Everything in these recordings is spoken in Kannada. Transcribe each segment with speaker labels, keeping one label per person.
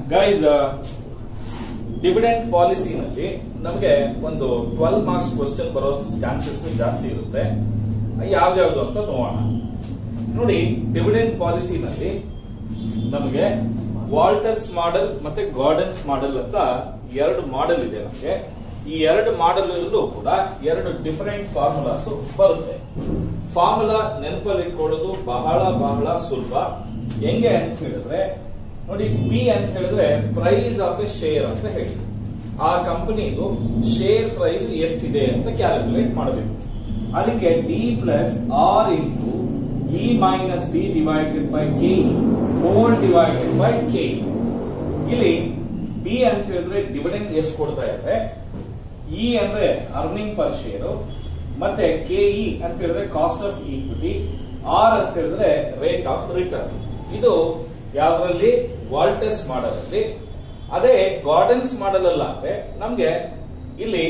Speaker 1: ಗೈಸ್ ಡಿವಿಡೆಂಟ್ ಪಾಲಿಸಿನಲ್ಲಿ ನಮಗೆ ಒಂದು ಟ್ವೆಲ್ ಮಾರ್ಕ್ಸ್ ಕ್ವಶನ್ ಬರೋ ಚಾನ್ಸಸ್ ಜಾಸ್ತಿ ಇರುತ್ತೆ ಯಾವ್ಯಾವ್ದು ಅಂತ ನೋಡೋಣ ನೋಡಿ ಡಿವಿಡೆಂಟ್ ಪಾಲಿಸಿನಲ್ಲಿ ನಮಗೆ ವಾಲ್ಟರ್ಸ್ ಮಾಡೆಲ್ ಮತ್ತೆ ಗಾರ್ಡನ್ಸ್ ಮಾಡೆಲ್ ಅಂತ ಎರಡು ಮಾಡೆಲ್ ಇದೆ ನಮಗೆ ಈ ಎರಡು ಮಾಡೆಲ್ ಕೂಡ ಎರಡು ಡಿಫರೆಂಟ್ ಫಾರ್ಮುಲಾಸ್ ಬರುತ್ತೆ ಫಾರ್ಮುಲಾ ನೆನಪಲ್ಲಿ ಇಟ್ಕೊಳ್ಳೋದು ಬಹಳ ಬಹಳ ಸುಲಭ ಹೆಂಗೆ ಅಂತ ಹೇಳಿದ್ರೆ ನೋಡಿ ಪಿ ಅಂತ ಹೇಳಿದ್ರೆ ಪ್ರೈಸ್ ಆಫ್ ಎ ಶೇರ್ ಅಂತ ಹೇಳಿ ಆ ಕಂಪನಿದು ಶೇರ್ ಪ್ರೈಸ್ ಎಷ್ಟಿದೆ ಅಂತ ಕ್ಯಾಲ್ಕುಲೇಟ್ ಮಾಡಬೇಕು ಅದಕ್ಕೆ D plus R into E minus D divided by K whole divided by K ಇಲ್ಲಿ ಬಿ ಅಂತ ಹೇಳಿದ್ರೆ ಡಿವಿಡೆಂಡ್ ಎಷ್ಟು ಕೊಡ್ತಾ ಇದ್ರೆ ಇ ಅಂದ್ರೆ ಅರ್ನಿಂಗ್ ಪರ್ ಶೇರ್ ಮತ್ತೆ ಕೆ ಇ ಅಂತ ಹೇಳಿದ್ರೆ ಕಾಸ್ಟ್ ಆಫ್ ಈಕ್ವಿಟಿ ಆರ್ ಅಂತ ಹೇಳಿದ್ರೆ ರೇಟ್ ಆಫ್ ರಿಟರ್ನ್ ಇದು ಯಾವ್ದ್ರಲ್ಲಿ ವಾಲ್ಟಸ್ ಮಾಡಲ್ ಅಲ್ಲಿ ಅದೇ ಗಾರ್ಡನ್ಸ್ ಮಾಡಲ್ ಅಲ್ಲಾದ್ರೆ ನಮ್ಗೆ ಇಲ್ಲಿ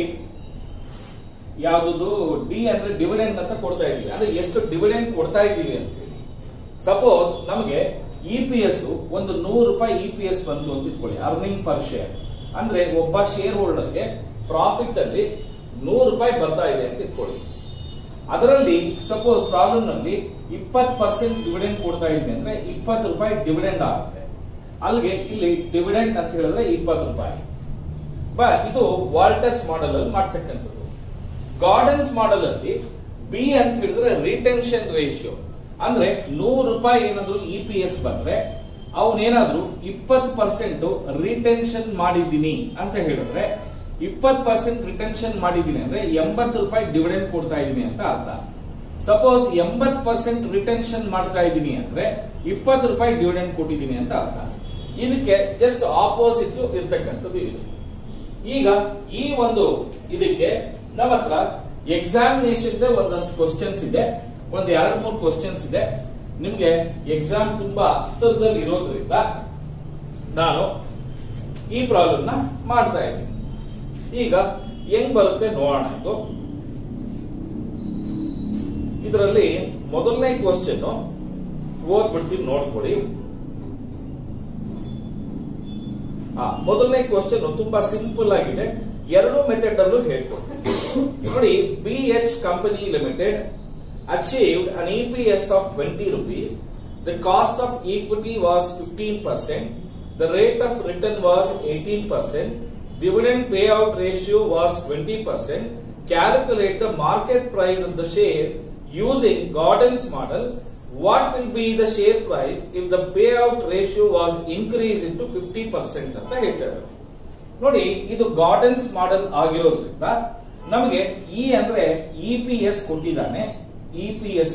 Speaker 1: ಯಾವ್ದು ಡಿ ಅಂದ್ರೆ ಡಿವಿಡೆಂಡ್ ಅಂತ ಕೊಡ್ತಾ ಇದೀವಿ ಅಂದ್ರೆ ಎಷ್ಟು ಡಿವಿಡೆಂಡ್ ಕೊಡ್ತಾ ಇದೀವಿ ಅಂತ ಹೇಳಿ ಸಪೋಸ್ ನಮಗೆ ಇ ಪಿ ಎಸ್ ಒಂದು ನೂರು ರೂಪಾಯಿ ಇ ಪಿ ಎಸ್ ಬಂತು ಅಂತ ಇಟ್ಕೊಳ್ಳಿ ಅರ್ನಿಂಗ್ ಪರ್ ಶೇರ್ ಅಂದ್ರೆ ಒಬ್ಬ ಶೇರ್ ಹೋಲ್ಡರ್ಗೆ ಪ್ರಾಫಿಟ್ ಅಲ್ಲಿ ನೂರು ರೂಪಾಯಿ ಬರ್ತಾ ಇದೆ ಅಂತ ಇಟ್ಕೊಳ್ಳಿ ಅದರಲ್ಲಿ ಸಪೋಸ್ ಪ್ರಾಬ್ಲಮ್ ನಲ್ಲಿ ಇಪ್ಪತ್ತು ಪರ್ಸೆಂಟ್ ಡಿವಿಡೆಂಡ್ ಕೊಡ್ತಾ ಇದ್ವಿ ಅಂದ್ರೆ ಇಪ್ಪತ್ತು ರೂಪಾಯಿ ಡಿವಿಡೆಂಡ್ ಆಗುತ್ತೆ ಅಲ್ಲಿಗೆ ಇಲ್ಲಿ ಡಿವಿಡೆಂಡ್ ಅಂತ ಹೇಳಿದ್ರೆ ಇಪ್ಪತ್ತು ರೂಪಾಯಿ ಬ ಇದು ವಾಲ್ಟಸ್ ಮಾಡೆಲ್ ಅಲ್ಲಿ ಮಾಡ್ತಕ್ಕಂಥದ್ದು ಗಾರ್ಡನ್ಸ್ ಮಾಡೆಲ್ ಅಲ್ಲಿ ಬಿ ಅಂತ ಹೇಳಿದ್ರೆ ರಿಟೆನ್ಷನ್ ರೇಷಿಯೋ ಅಂದ್ರೆ ನೂರು ರೂಪಾಯಿ ಏನಾದ್ರು ಇ ಪಿ ಎಸ್ ಬಂದ್ರೆ ಅವನೇನಾದ್ರೂ ಇಪ್ಪತ್ತು ಪರ್ಸೆಂಟ್ ರಿಟೆನ್ಷನ್ ಮಾಡಿದ್ದೀನಿ ಅಂತ ಹೇಳಿದ್ರೆ ಇಪ್ಪತ್ತು ಪರ್ಸೆಂಟ್ ರಿಟೆನ್ಷನ್ ಮಾಡಿದ್ದೀನಿ ಅಂದ್ರೆ ಎಂಬತ್ತು ರೂಪಾಯಿ ಡಿವಿಡೆಂಡ್ ಕೊಡ್ತಾ ಇದ್ದೀನಿ ಅಂತ ಅರ್ಥ ಸಪೋಸ್ ಎಂಬತ್ ಪರ್ಸೆಂಟ್ ರಿಟೆನ್ಷನ್ ಮಾಡ್ತಾ ಇದ್ದೀನಿ ಅಂದ್ರೆ ಇಪ್ಪತ್ತು ರೂಪಾಯಿ ಡಿವಿಡೆಂಡ್ ಕೊಟ್ಟಿದ್ದೀನಿ ಅಂತ ಅರ್ಥ ಇದಕ್ಕೆ ಜಸ್ಟ್ ಆಪೋಸಿಟ್ ಇರ್ತಕ್ಕಂಥದ್ದು ಇದು ಈಗ ಈ ಒಂದು ಇದಕ್ಕೆ ನಮ್ಮ ಹತ್ರ ಎಕ್ಸಾಮಿನೇಷನ್ ಒಂದಷ್ಟು ಕ್ವಶನ್ಸ್ ಇದೆ ಒಂದ್ ಎರಡ್ ಮೂರು ಕ್ವಶನ್ಸ್ ಇದೆ ನಿಮ್ಗೆ ಎಕ್ಸಾಮ್ ತುಂಬಾ ಹತ್ತಿರದಲ್ಲಿ ಇರೋದ್ರಿಂದ ನಾನು ಈ ಪ್ರಾಬ್ಲಮ್ ನ ಮಾಡ್ತಾ ಇದ್ದೀನಿ ಈಗ ಹೆಂಗ್ ಬರುತ್ತೆ ನೋಡೋಣ ಇದು ಇದರಲ್ಲಿ ಮೊದಲನೇ ಕ್ವಶನ್ ಓದ್ಬಿಡ್ತೀನಿ ನೋಡ್ಕೊಡಿ ಆ, ಮೊದಲನೇ ಕ್ವಶನ್ ತುಂಬಾ ಸಿಂಪಲ್ ಆಗಿದೆ ಎರಡು ಮೆಥಡ್ ಅಲ್ಲೂ ಹೇಳ್ಕೊಡ್ತೀನಿ ನೋಡಿ B H company limited achieved an E P S of twenty rupees the cost of equity was fifteen percent the rate of return was eighteen percent dividend payout ratio was 20%. Calculate the market price of the share using Gordon's model. What will be the share price if the payout ratio was increased into 50% ಅಂತ ಹೇಳ್ತಾರೆ ನೋಡಿ ಇದು ಗಾರ್ಡನ್ಸ್ ಮಾಡೆಲ್ ಆಗಿರೋದ್ರಿಂದ ನಮಗೆ ಇ ಅಂದ್ರೆ ಇ ಪಿ ಎಸ್ ಕೊಟ್ಟಿದ್ದಾನೆ E P S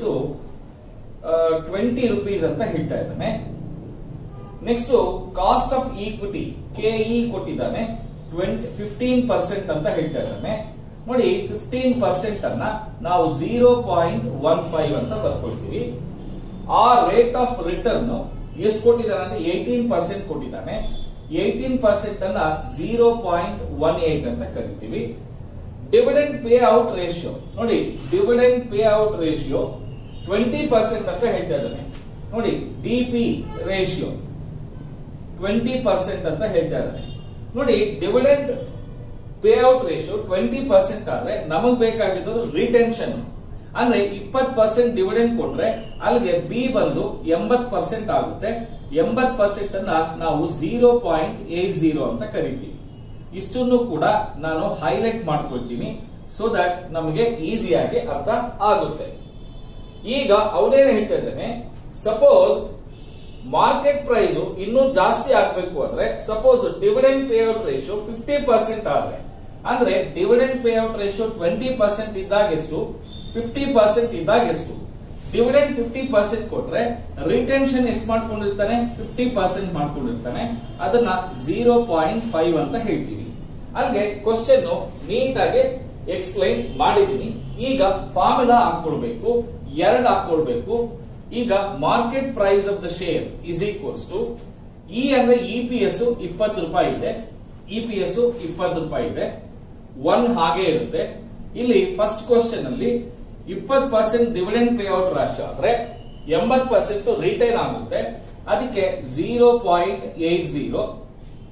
Speaker 1: twenty rupees ಅಂತ ಹೇಳ್ತಾ ಇದ್ದಾನೆ next cost of equity K E ಕೊಟ್ಟಿದ್ದಾನೆ ಟ್ವೆಂಟಿ ಫಿಫ್ಟೀನ್ ಪರ್ಸೆಂಟ್ ಅಂತ ಹೇಳ್ತಾ ಇದ್ದಾನೆ ನೋಡಿ ಫಿಫ್ಟೀನ್ ಪರ್ಸೆಂಟ್ ಅನ್ನ ನಾವು ಜೀರೋ ಪಾಯಿಂಟ್ ಒನ್ ಫೈವ್ ಅಂತ ಬರ್ಕೊಳ್ತೀವಿ ಆ ರೇಟ್ ಆಫ್ ರಿಟರ್ನ್ ಎಷ್ಟು ಕೊಟ್ಟಿದ್ದಾನೆ ಅಂದ್ರೆ ಏಟೀನ್ ಪರ್ಸೆಂಟ್ ಕೊಟ್ಟಿದ್ದಾನೆ ಏಟೀನ್ ಪರ್ಸೆಂಟ್ ಅನ್ನ ಜೀರೋ ಪಾಯಿಂಟ್ ಒನ್ ಏಟ್ ಅಂತ ಕರಿತೀವಿ ಡಿವಿಡೆಂಡ್ ಪೇ ಔಟ್ ರೇಷಿಯೋ ನೋಡಿ dividend pay out ratio twenty percent ಅಂತ ಹೇಳ್ತಾ ಇದ್ದಾನೆ ನೋಡಿ D P ratio twenty percent ಅಂತ ಹೇಳ್ತಾ ಇದ್ದಾನೆ ನೋಡಿ dividend pay out ratio twenty percent ಆದ್ರೆ ನಮಗ್ ಬೇಕಾಗಿದ್ದು ರಿಟೆನ್ಷನ್ ಅಂದ್ರೆ ಇಪ್ಪತ್ ಪರ್ಸೆಂಟ್ ಡಿವಿಡೆಂಡ್ ಕೊಟ್ರೆ ಅಲ್ಲಿಗೆ ಬಿ ಬಂದು ಎಂಬತ್ ಪರ್ಸೆಂಟ್ ಆಗುತ್ತೆ ಎಂಬತ್ ಪರ್ಸೆಂಟ್ ಅನ್ನ ನಾವು ಜೀರೋ ಪಾಯಿಂಟ್ ಏಟ್ ಜೀರೋ ಅಂತ ಕರಿತೀವಿ ಇಷ್ಟನ್ನು ಕೂಡ ನಾನು ಹೈಲೈಟ್ ಮಾಡ್ಕೊಳ್ತೀನಿ ಸೊ ದಟ್ ನಮಗೆ ಈಸಿಯಾಗಿ ಅರ್ಥ ಆಗುತ್ತೆ ಈಗ ಅವನೇನು ಹೇಳ್ತಾ ಇದ್ದಾನೆ ಸಪೋಸ್ ಮಾರ್ಕೆಟ್ ಪ್ರೈಸ್ ಇನ್ನೂ ಜಾಸ್ತಿ ಆಗ್ಬೇಕು ಅಂದ್ರೆ suppose dividend payout ratio fifty percent ಆದ್ರೆ ಅಂದ್ರೆ dividend payout ratio twenty percent ಇದ್ದಾಗ ಎಷ್ಟು ಫಿಫ್ಟಿ ಪರ್ಸೆಂಟ್ ಇದ್ದಾಗ ಎಷ್ಟು ಡಿವಿಡೆಂಡ್ ಫಿಫ್ಟಿ ಪರ್ಸೆಂಟ್ ಕೊಟ್ರೆ ರಿಟೆನ್ಷನ್ ಎಷ್ಟು ಮಾಡ್ಕೊಂಡಿರ್ತಾನೆ ಫಿಫ್ಟಿ ಪರ್ಸೆಂಟ್ ಮಾಡ್ಕೊಂಡಿರ್ತಾನೆ ಅದನ್ನ ಜೀರೋ ಪಾಯಿಂಟ್ ಫೈವ್ ಅಂತ ಹೇಳ್ತೀವಿ ಅಲ್ಲಿಗೆ ಕ್ವಶನ್ ನೀಟಾಗಿ ಎಕ್ಸ್ಪ್ಲೈನ್ ಮಾಡಿದೀನಿ ಈಗ ಫಾರ್ಮುಲಾ ಹಾಕೊಳ್ಬೇಕು ಎರಡು ಹಾಕೊಳ್ಬೇಕು ಈಗ market price of the share is equals to E ಅಂದ್ರೆ ಇ ಪಿ ಎಸ್ ಇಪ್ಪತ್ತು ರೂಪಾಯಿ ಇದೆ ಇ ಪಿ ಎಸ್ ಇಪ್ಪತ್ತು ರೂಪಾಯಿ ಇದೆ ಒನ್ ಹಾಗೆ ಇರುತ್ತೆ ಇಲ್ಲಿ ಫಸ್ಟ್ ಕ್ವಶನ್ ಅಲ್ಲಿ ಇಪ್ಪತ್ತು ಪರ್ಸೆಂಟ್ ಡಿವಿಡೆಂಡ್ ಪೇ ಔಟ್ ರಾಶಿ ಆದ್ರೆ ಎಂಬತ್ ಪರ್ಸೆಂಟ್ ರಿಟೈನ್ ಆಗುತ್ತೆ ಅದಕ್ಕೆ zero point eight zero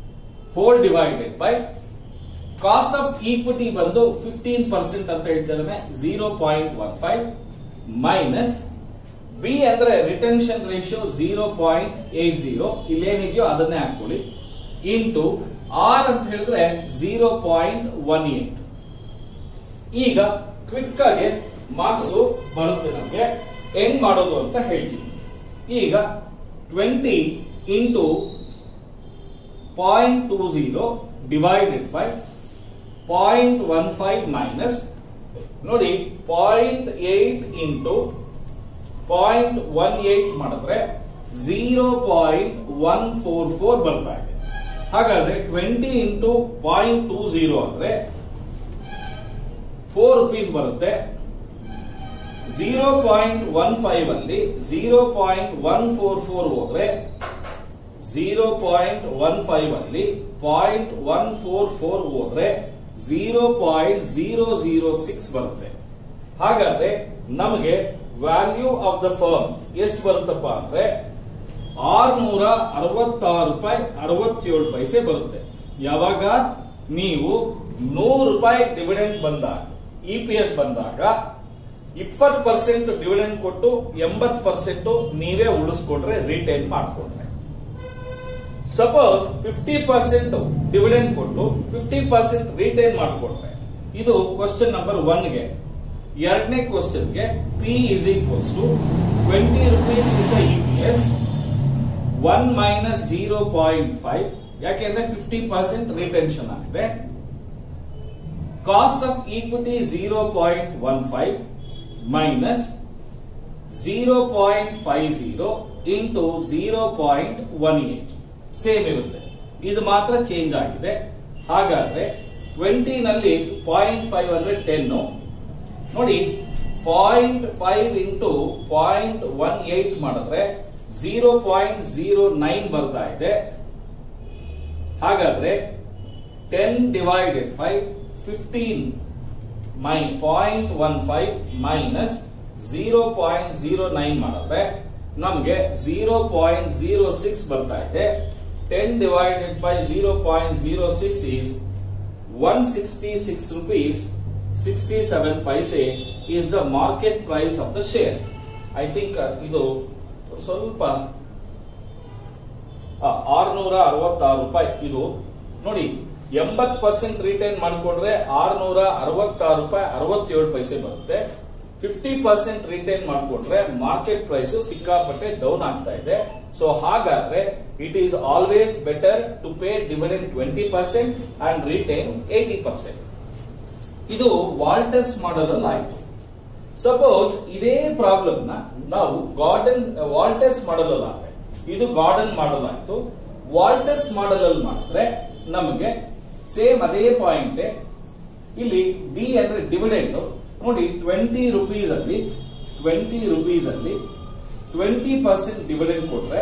Speaker 1: whole divided by cost of equity ಬಂದು ಫಿಫ್ಟೀನ್ ಪರ್ಸೆಂಟ್ ಅಂತ ಹೇಳ್ತಿದ್ದಾನೆ zero point one five minus B ಅಂದ್ರೆ retention ratio zero point eight zero ಇಲ್ಲೇನಿದೆಯೋ ಅದನ್ನೇ ಹಾಕೊಳ್ಳಿ ಇಂಟು ಆರ್ ಅಂತ ಹೇಳಿದ್ರೆ ಜೀರೋ ಪಾಯಿಂಟ್ ಒನ್ ಏಟ್ ಈಗ ಕ್ವಿಕ್ ಆಗಿ ಮಾರ್ಕ್ಸ್ ಬರುತ್ತೆ ನಮಗೆ ಹೆಂಗ್ ಮಾಡೋದು ಅಂತ ಹೇಳ್ತೀನಿ ಈಗ twenty into point two zero divided by point one five minus ನೋಡಿ point eight into point one eight ಮಾಡಿದ್ರೆ zero point one four four ಬರ್ತಾ ಇದೆ ಹಾಗಾದ್ರೆ twenty into point two zero ಅಂದ್ರೆ ಫೋರ್ ರುಪೀಸ್ ಬರುತ್ತೆ ಝೀರೋ ಪಾಯಿಂಟ್ ಒನ್ ಫೈವ್ ಅಲ್ಲಿ zero point one four four ಹೋದ್ರೆ ಝೀರೋ ಪಾಯಿಂಟ್ ಒನ್ ಫೈವ್ ಅಲ್ಲಿ ಪಾಯಿಂಟ್ ಒನ್ ಫೋರ್ ಫೋರ್ ಹೋದ್ರೆ zero point zero zero six ಬರುತ್ತೆ ಹಾಗಾದ್ರೆ ನಮಗೆ ವ್ಯಾಲ್ಯೂ ಆಫ್ ದ ಫರ್ಮ್ ಎಷ್ಟು ಬರುತ್ತಪ್ಪ ಅಂದ್ರೆ ಆರ್ನೂರ ಅರವತ್ತಾರು ರೂಪಾಯಿ ಅರವತ್ತೇಳು ಪೈಸೆ ಬರುತ್ತೆ ಯಾವಾಗ ನೀವು ನೂರು ರೂಪಾಯಿ ಡಿವಿಡೆಂಡ್ ಬಂದಾಗ ಇ ಪಿ ಎಸ್ ಬಂದಾಗ ಇಪ್ಪತ್ತು ಪರ್ಸೆಂಟ್ ಡಿವಿಡೆಂಡ್ ಕೊಟ್ಟು ಎಂಬತ್ತು ಪರ್ಸೆಂಟ್ ನೀವೇ ಉಳಿಸ್ಕೊಂಡ್ರೆ ರಿಟೈನ್ ಮಾಡ್ಕೊಂಡ್ರೆ ಸಪೋಸ್ ಫಿಫ್ಟಿ ಪರ್ಸೆಂಟ್ ಡಿವಿಡೆಂಡ್ ಕೊಟ್ಟು ಫಿಫ್ಟಿ ಪರ್ಸೆಂಟ್ ರಿಟೈನ್ ಮಾಡ್ಕೊಂಡ್ರೆ ಇದು ಕ್ವಶನ್ ನಂಬರ್ ಒನ್ಗೆ ಎರಡನೇ ಕ್ವಶನ್ಗೆ P is equals to twenty rupees ಇಂದ E P S one minus zero point five ಯಾಕೆಂದ್ರೆ ಫಿಫ್ಟಿ ಪರ್ಸೆಂಟ್ ರಿಟೆನ್ಷನ್ ಆಗಿದೆ cost of equity zero point one five minus zero point five zero into zero point one eight same ಇರುತ್ತೆ ಇದು ಮಾತ್ರ ಚೇಂಜ್ ಆಗಿದೆ ಹಾಗಾದ್ರೆ ಟ್ವೆಂಟಿ ನಲ್ಲಿ ಪಾಯಿಂಟ್ ಫೈವ್ ಅಂದ್ರೆ ಟೆನ್ ನೋಡಿ point five into point one eight ಮಾಡಿದ್ರೆ ಜೀರೋ ಪಾಯಿಂಟ್ ಜೀರೋ ನೈನ್ ಬರ್ತಾ ಇದೆ ಹಾಗಾದ್ರೆ ten divided five fifteen my point one five minus zero point zero nine ಮಾಡಿದ್ರೆ ನಮಗೆ ಜೀರೋ ಪಾಯಿಂಟ್ ಜೀರೋ ಸಿಕ್ಸ್ ಬರ್ತಾ ಇದೆ ten divided by zero point zero six is one sixty six rupees sixty seven paise is the market price of the share I think ಇದು ಸ್ವಲ್ಪ ಆರ್ನೂರ ಅರವತ್ತಾರು ರೂಪಾಯಿ ಇದು ನೋಡಿ ಎಂಬತ್ ಪರ್ಸೆಂಟ್ ರಿಟೈನ್ ಮಾಡ್ಕೊಂಡ್ರೆ ಆರ್ನೂರ ಅರವತ್ತಾರು ರೂಪಾಯಿ ಅರವತ್ತೇಳು ಪೈಸೆ ಬರುತ್ತೆ ಫಿಫ್ಟಿ ಪರ್ಸೆಂಟ್ ರಿಟೈನ್ ಮಾಡ್ಕೊಂಡ್ರೆ ಮಾರ್ಕೆಟ್ ಪ್ರೈಸ್ ಸಿಕ್ಕಾಪಟ್ಟೆ ಡೌನ್ ಆಗ್ತಾ ಇದೆ ಸೊ ಹಾಗಾದ್ರೆ it is always better to pay dividend twenty percent and retain eighty percent ಇದು ವಾಲ್ಟಸ್ ಮಾಡಲ್ ಅಲ್ಲಿ ಆಯ್ತು ಸಪೋಸ್ ಇದೇ ಪ್ರಾಬ್ಲಮ್ ನ ನಾವು ಗಾರ್ಡನ್ ವಾಲ್ಟಸ್ ಮಾಡಲ್ ಅಲ್ಲಿ ಆದ್ರೆ ಇದು ಗಾರ್ಡನ್ ಮಾಡಲ್ ಆಯ್ತು ವಾಲ್ಟಸ್ ಮಾಡಲ್ ಅಲ್ಲಿ ಮಾಡಿದ್ರೆ ನಮಗೆ ಸೇಮ್ ಅದೇ ಪಾಯಿಂಟ್ ಇಲ್ಲಿ ಡಿ ಅಂದ್ರೆ ಡಿವಿಡೆಂಡ್ ನೋಡಿ ಟ್ವೆಂಟಿ ರುಪೀಸ್ ಅಲ್ಲಿ ಟ್ವೆಂಟಿ ರುಪೀಸ್ ಅಲ್ಲಿ ಟ್ವೆಂಟಿ ಪರ್ಸೆಂಟ್ ಡಿವಿಡೆಂಡ್ ಕೊಟ್ರೆ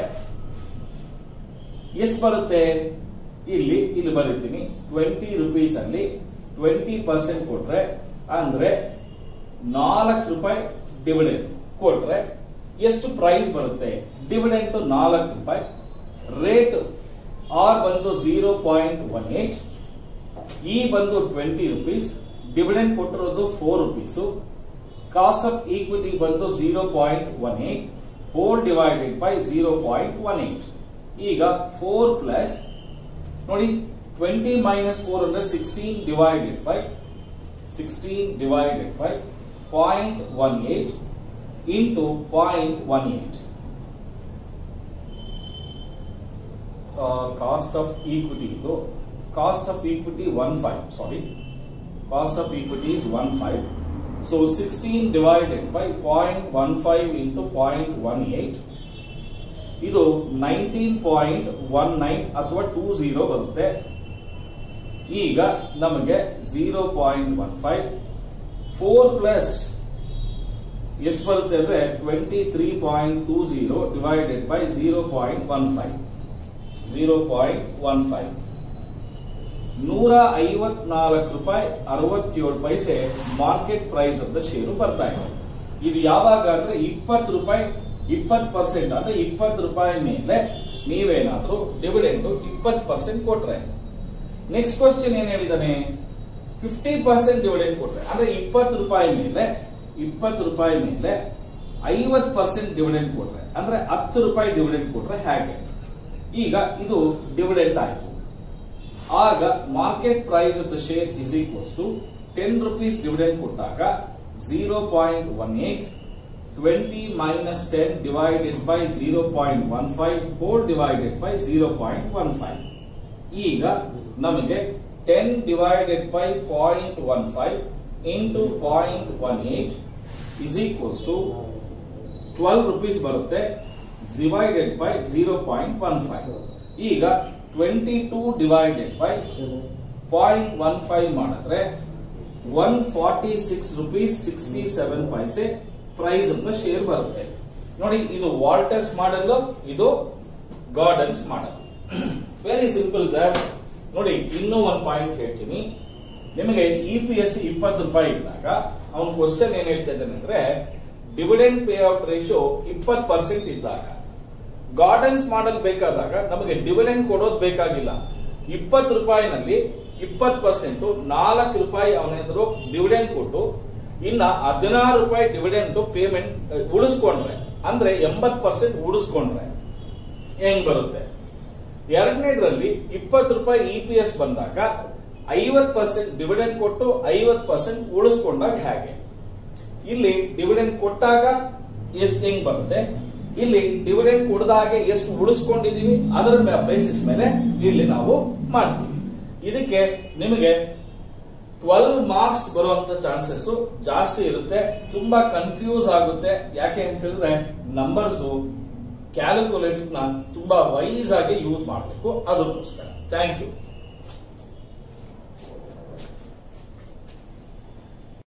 Speaker 1: ಎಷ್ಟು ಬರುತ್ತೆ ಇಲ್ಲಿ ಇಲ್ಲಿ ಬರೀತೀನಿ ಟ್ವೆಂಟಿ ರುಪೀಸ್ ಅಲ್ಲಿ ಟ್ವೆಂಟಿ ಪರ್ಸೆಂಟ್ ಕೊಟ್ರೆ ಅಂದ್ರೆ ನಾಲ್ಕು ರೂಪಾಯಿ ಡಿವಿಡೆಂಡ್ ಕೊಟ್ರೆ ಎಷ್ಟು ಪ್ರೈಸ್ ಬರುತ್ತೆ ಡಿವಿಡೆಂಟ್ ನಾಲ್ಕು ರೂಪಾಯಿ ರೇಟ್ ಆರ್ ಬಂದು ಜೀರೋ ಪಾಯಿಂಟ್ ಒನ್ ಏಟ್ ಇ ಬಂದು ಟ್ವೆಂಟಿ ರುಪೀಸ್ ಡಿವಿಡೆಂಡ್ ಕೊಟ್ಟಿರೋದು four rupees cost of equity ಬಂದು zero point one eight four divided by zero point one eight ಈಗ ಫೋರ್ ಪ್ಲಸ್ ನೋಡಿ ಟ್ವೆಂಟಿ ಮೈನಸ್ ಫೋರ್ ಅಂದ್ರೆ sixteen divided by sixteen divided by point one eight into point one eight cost of equity ಇದು cost of equity one five sorry cost of equity is one five so sixteen divided by point one five into point one eight ಇದು ನೈನ್ಟೀನ್ ಪಾಯಿಂಟ್ ಒನ್ ನೈನ್ ಅಥವಾ ಟೂ ಝೀರೋ ಬರುತ್ತೆ ಈಗ ನಮಗೆ zero point one five four plus ಎಷ್ಟು ಬರುತ್ತೆ ಅಂದ್ರೆ twenty three point two zero divided by zero point one five zero point one five ನೂರ ಐವತ್ನಾಲ್ಕು ರೂಪಾಯಿ ಅರವತ್ತೇಳು ಪೈಸೆ market price of the share ಬರ್ತಾ ಇದೆ ಇದು ಯಾವಾಗ ಅಂದ್ರೆ ಇಪ್ಪತ್ತು ರೂಪಾಯಿ ಇಪ್ಪತ್ತು ಪರ್ಸೆಂಟ್ ಅಂದ್ರೆ ಇಪ್ಪತ್ತು ರೂಪಾಯಿ ಮೇಲೆ ನೀವೇನಾದ್ರೂ ಡಿವಿಡೆಂಡ್ ಇಪ್ಪತ್ತು ಪರ್ಸೆಂಟ್ ಕೊಟ್ರೆ ನೆಕ್ಸ್ಟ್ ಕ್ವಶನ್ ಏನ್ ಹೇಳಿದಾನೆ ಫಿಫ್ಟಿ ಪರ್ಸೆಂಟ್ ಡಿವಿಡೆಂಡ್ ಕೊಟ್ರೆ ಅಂದ್ರೆ ಇಪ್ಪತ್ತು ರೂಪಾಯಿ ಮೇಲೆ ಇಪ್ಪತ್ತು ರೂಪಾಯಿ ಮೇಲೆ ಐವತ್ತು ಪರ್ಸೆಂಟ್ ಡಿವಿಡೆಂಡ್ ಕೊಟ್ರೆ ಅಂದ್ರೆ ಹತ್ತು ರೂಪಾಯಿ ಡಿವಿಡೆಂಡ್ ಕೊಟ್ರೆ ಹೇಗೆ ಈಗ ಇದು ಡಿವಿಡೆಂಡ್ ಆಯ್ತು ಆಗ market price of the share is equals to ten rupees dividend ಕೊಟ್ಟಾಗ zero point one eight twenty minus ten divided by zero point one five whole divided by zero point one five ಈಗ ನಮಗೆ ten divided by point one five into point one eight is equals to twelve rupees ಬರುತ್ತೆ divided by zero point one five ಈಗ twenty two divided by point one five ಮಾಡಿದ್ರೆ one forty six rupees sixty seven paise price ಅಂತ ಶೇರ್ ಬರುತ್ತೆ ನೋಡಿ ಇದು ವಾಲ್ಟರ್ಸ್ ಮಾಡಲ್ ಇದು Gordon's model very simple sir ನೋಡಿ ಇನ್ನೂ ಒಂದು ಪಾಯಿಂಟ್ ಹೇಳ್ತೀನಿ ನಿಮಗೆ ಇ ಪಿ ಎಸ್ ಇಪ್ಪತ್ತು ರೂಪಾಯಿ ಇದ್ದಾಗ ಅವನ ಕ್ವಶನ್ ಏನ್ ಹೇಳ್ತಾ ಇದ್ದಾನೆ ಅಂದ್ರೆ ಡಿವಿಡೆಂಡ್ ಪೇ ಔಟ್ ರೇಷಿಯೋ ಇಪ್ಪತ್ತು ಪರ್ಸೆಂಟ್ ಇದ್ದಾಗ ಗಾರ್ಡನ್ಸ್ ಮಾಡಲ್ ಬೇಕಾದಾಗ ನಮಗೆ ಡಿವಿಡೆಂಡ್ ಕೊಡೋದು ಬೇಕಾಗಿಲ್ಲ ಇಪ್ಪತ್ತು ರೂಪಾಯಿನಲ್ಲಿ ಇಪ್ಪತ್ತು ಪರ್ಸೆಂಟ್ ನಾಲ್ಕು ರೂಪಾಯಿ ಅವನ ಎದುರು ಡಿವಿಡೆಂಡ್ ಕೊಟ್ಟು ಇನ್ನ ಹದಿನಾರು ರೂಪಾಯಿ ಡಿವಿಡೆಂಡ್ ಪೇಮೆಂಟ್ ಉಳಿಸ್ಕೊಂಡ್ರೆ ಅಂದ್ರೆ ಎಂಬತ್ ಪರ್ಸೆಂಟ್ ಉಳಿಸ್ಕೊಂಡ್ರೆ ಹೆಂಗ್ ಬರುತ್ತೆ ಎರಡನೇದ್ರಲ್ಲಿ ಇಪ್ಪತ್ತು ರೂಪಾಯಿ ಇ ಪಿ ಎಸ್ ಬಂದಾಗ ಐವತ್ ಪರ್ಸೆಂಟ್ ಡಿವಿಡೆಂಡ್ ಕೊಟ್ಟು ಐವತ್ ಪರ್ಸೆಂಟ್ ಉಳಿಸ್ಕೊಂಡಾಗ ಹೇಗೆ ಇಲ್ಲಿ ಡಿವಿಡೆಂಡ್ ಕೊಟ್ಟಾಗ ಎಷ್ಟು ಹೆಂಗ್ ಬರುತ್ತೆ ಇಲ್ಲಿ ಡಿವಿಡೆಂಡ್ ಕೊಡದಾಗೆ ಎಷ್ಟು ಉಳಿಸ್ಕೊಂಡಿದೀವಿ ಅದರ ಬೇಸಿಸ್ ಮೇಲೆ ಇಲ್ಲಿ ನಾವು ಮಾಡ್ತೀವಿ ಇದಕ್ಕೆ ನಿಮಗೆ ಟ್ವೆಲ್ವ್ ಮಾರ್ಕ್ಸ್ ಬರುವಂತ ಚಾನ್ಸಸ್ ಜಾಸ್ತಿ ಇರುತ್ತೆ ತುಂಬಾ ಕನ್ಫ್ಯೂಸ್ ಆಗುತ್ತೆ ಯಾಕೆ ಅಂತ ಹೇಳಿದ್ರೆ ನಂಬರ್ಸ್ ಕ್ಯಾಲ್ಕುಲೇಟರ್ ನ ತುಂಬಾ ವೈಸ್ ಆಗಿ ಯೂಸ್ ಮಾಡಬೇಕು ಅದಕ್ಕೋಸ್ಕರ ಥ್ಯಾಂಕ್ ಯು